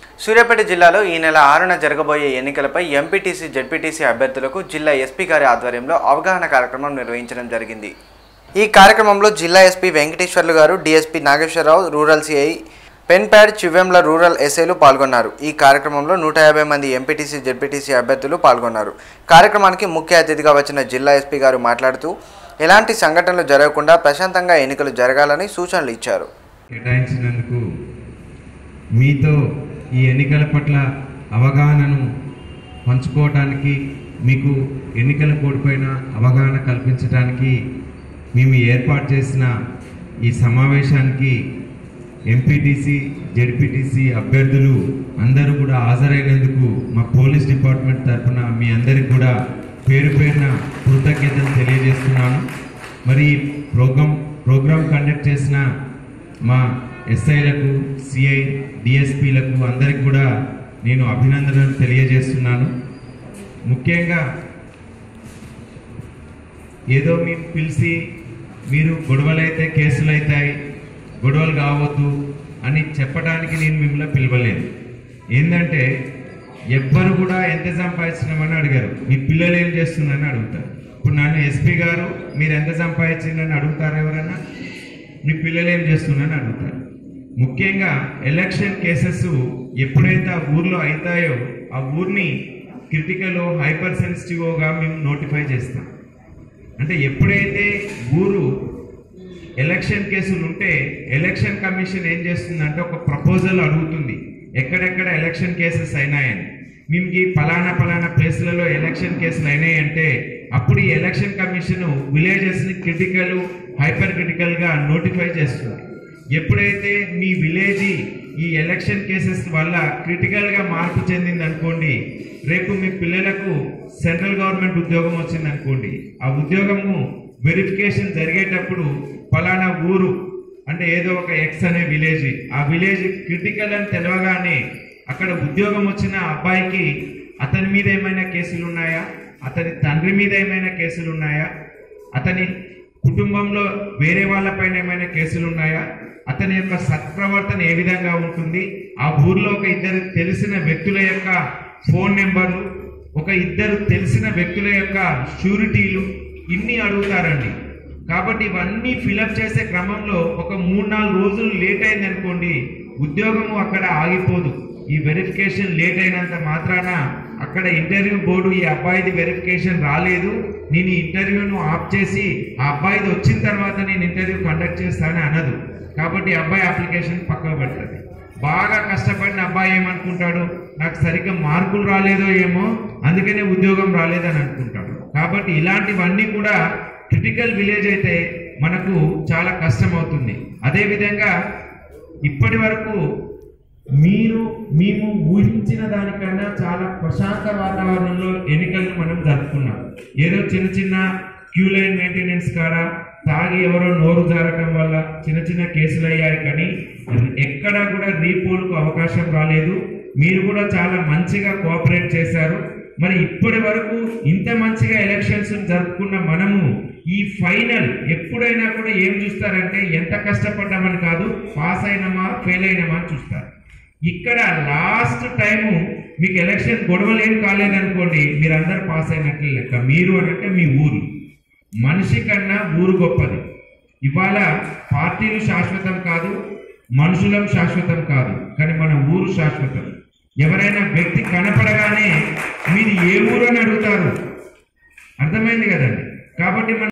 సూర్యాపేట జిల్లాలో ఈ నెల ఆరున జరగబోయే ఎన్నికలపై ఎంపీటీసీ జడ్పీటీసీ అభ్యర్థులకు జిల్లా ఎస్పీ గారి ఆధ్వర్యంలో అవగాహన కార్యక్రమం నిర్వహించడం జరిగింది ఈ కార్యక్రమంలో జిల్లా SP Venkateswarlu garu DSP Nageswara Rao rural CI Penpahad Chivemla rural ఎస్ఐలు పాల్గొన్నారు ఈ కార్యక్రమంలో నూట యాభై మంది ఎంపీటీసీ జడ్పీటీసీ అభ్యర్థులు పాల్గొన్నారు కార్యక్రమానికి ముఖ్య అతిథిగా వచ్చిన జిల్లా ఎస్పీ గారు మాట్లాడుతూ ఎలాంటి సంఘటనలు జరగకుండా ప్రశాంతంగా ఎన్నికలు జరగాలని సూచనలు ఇచ్చారు కేటాయించినందుకు మీతో ఈ ఎన్నికల పట్ల అవగాహనను పంచుకోవటానికి మీకు ఎన్నికల కోడ్పైన అవగాహన కల్పించడానికి మేము ఏర్పాటు చేసిన ఈ సమావేశానికి ఎంపీటీసీ జెడ్పీటీసీ అభ్యర్థులు అందరూ కూడా హాజరైనందుకు మా పోలీస్ డిపార్ట్మెంట్ తరఫున మీ అందరికి కూడా పేరు పేరున కృతజ్ఞతలు తెలియజేస్తున్నాను మరి ఈ ప్రోగ్రామ్ ప్రోగ్రామ్ కండక్ట్ చేసిన మా ఎస్ఐలకు సిఐ డిఎస్పీలకు అందరికి కూడా నేను అభినందనలు తెలియజేస్తున్నాను ముఖ్యంగా ఏదో మేము పిలిచి మీరు గొడవలైతే కేసులు అవుతాయి గొడవలు కావద్దు అని చెప్పడానికి నేను మిమ్మల్ని పిలవలేదు ఏంటంటే ఎవ్వరు కూడా ఎంత సంపాదించినామని అడిగారు మీ పిల్లలు ఏం చేస్తున్నారని అడుగుతారు ఇప్పుడు నన్ను ఎస్పీ గారు మీరు ఎంత సంపాదించిందని అడుగుతారు ఎవరైనా మీ పిల్లలు ఏం చేస్తున్నారని అడుగుతారు ముఖ్యంగా ఎలక్షన్ కేసెస్ ఎప్పుడైతే ఆ ఊర్లో అవుతాయో ఆ ఊరిని క్రిటికల్ హైపర్ సెన్సిటివ్గా మేము నోటిఫై చేస్తాం అంటే ఎప్పుడైతే ఊరు ఎలక్షన్ కేసులు ఉంటే ఎలక్షన్ కమిషన్ ఏం చేస్తుందంటే ఒక ప్రపోజల్ అడుగుతుంది ఎక్కడెక్కడ ఎలక్షన్ కేసెస్ అయినాయని మేము ఈ పలానా పలానా ప్లేస్లలో ఎలక్షన్ కేసులు అయినాయి అంటే అప్పుడు ఈ ఎలక్షన్ కమిషన్ విలేజెస్ని క్రిటికల్ హైపర్ క్రిటికల్గా నోటిఫై చేస్తుంది ఎప్పుడైతే మీ విలేజ్ ఈ ఎలక్షన్ కేసెస్ వల్ల క్రిటికల్గా మార్పు చెందింది అనుకోండి రేపు మీ పిల్లలకు సెంట్రల్ గవర్నమెంట్ ఉద్యోగం వచ్చింది అనుకోండి ఆ ఉద్యోగము వెరిఫికేషన్ జరిగేటప్పుడు ఫలానా ఊరు అంటే ఏదో ఒక ఎక్స్ అనే విలేజ్ ఆ విలేజ్ క్రిటికల్ అని తెలవగానే అక్కడ ఉద్యోగం వచ్చిన అబ్బాయికి అతని మీద ఏమైనా కేసులు ఉన్నాయా అతని తండ్రి మీద ఏమైనా కేసులు ఉన్నాయా అతని కుటుంబంలో వేరే వాళ్ళపైన ఏమైనా కేసులు ఉన్నాయా అతని యొక్క సత్ప్రవర్తన ఏ విధంగా ఉంటుంది ఆ ఊర్లో ఒక ఇద్దరు తెలిసిన వ్యక్తుల యొక్క ఫోన్ నెంబర్లు ఒక ఇద్దరు తెలిసిన వ్యక్తుల యొక్క షూరిటీలు ఇన్ని అడుగుతారండి కాబట్టి ఇవన్నీ ఫిలప్ చేసే క్రమంలో ఒక మూడు నాలుగు రోజులు లేట్ అయింది అనుకోండి ఉద్యోగము అక్కడ ఆగిపోదు ఈ వెరిఫికేషన్ లేట్ అయినంత మాత్రాన అక్కడ ఇంటర్వ్యూ బోర్డు ఈ అబ్బాయిది వెరిఫికేషన్ రాలేదు నేను ఈ ఇంటర్వ్యూను ఆఫ్ చేసి ఆ అబ్బాయిది వచ్చిన తర్వాత నేను ఇంటర్వ్యూ కండక్ట్ చేస్తానని అనదు కాబట్టి ఈ అబ్బాయి అప్లికేషన్ పక్కకు పెడుతుంది బాగా కష్టపడిన అబ్బాయి ఏమనుకుంటాడు నాకు సరిగ్గా మార్కులు రాలేదో ఏమో అందుకనే ఉద్యోగం రాలేదని అనుకుంటాడు కాబట్టి ఇలాంటివన్నీ కూడా క్రిటికల్ విలేజ్ అయితే మనకు చాలా కష్టం అవుతుంది అదేవిధంగా ఇప్పటి వరకు మీరు మేము ఊహించిన దానికన్నా చాలా ప్రశాంత వాతావరణంలో ఎన్నికలను మనం జరుపుకున్నాం ఏదో చిన్న చిన్న క్యూ లైన్ మెయింటెనెన్స్ కాడ తాగి ఎవరో నోరు జారటం వల్ల చిన్న చిన్న కేసులు అయ్యాయి కానీ ఎక్కడా కూడా రీపోల్కు అవకాశం రాలేదు మీరు కూడా చాలా మంచిగా కోఆపరేట్ చేశారు మరి ఇప్పటి వరకు ఇంత మంచిగా ఎలక్షన్స్ జరుపుకున్న మనము ఈ ఫైనల్ ఎప్పుడైనా కూడా ఏం చూస్తారంటే ఎంత కష్టపడ్డామని కాదు పాస్ అయినామా ఫెయిల్ అయినామా అని చూస్తారు ఇక్కడ లాస్ట్ టైము మీకు ఎలక్షన్ గొడవలు ఏం కాలేదనుకోండి మీరందరూ పాస్ అయినట్లు లెక్క మీరు అని అంటే మీ ఊరు మనిషి కన్నా ఊరు గొప్పది ఇవాళ పార్టీలు శాశ్వతం కాదు మనుషులం శాశ్వతం కాదు కానీ మన ఊరు శాశ్వతం ఎవరైనా వ్యక్తి కనపడగానే మీరు ఏ ఊరు అని అడుగుతారు అర్థమైంది కదండి కాబట్టి మన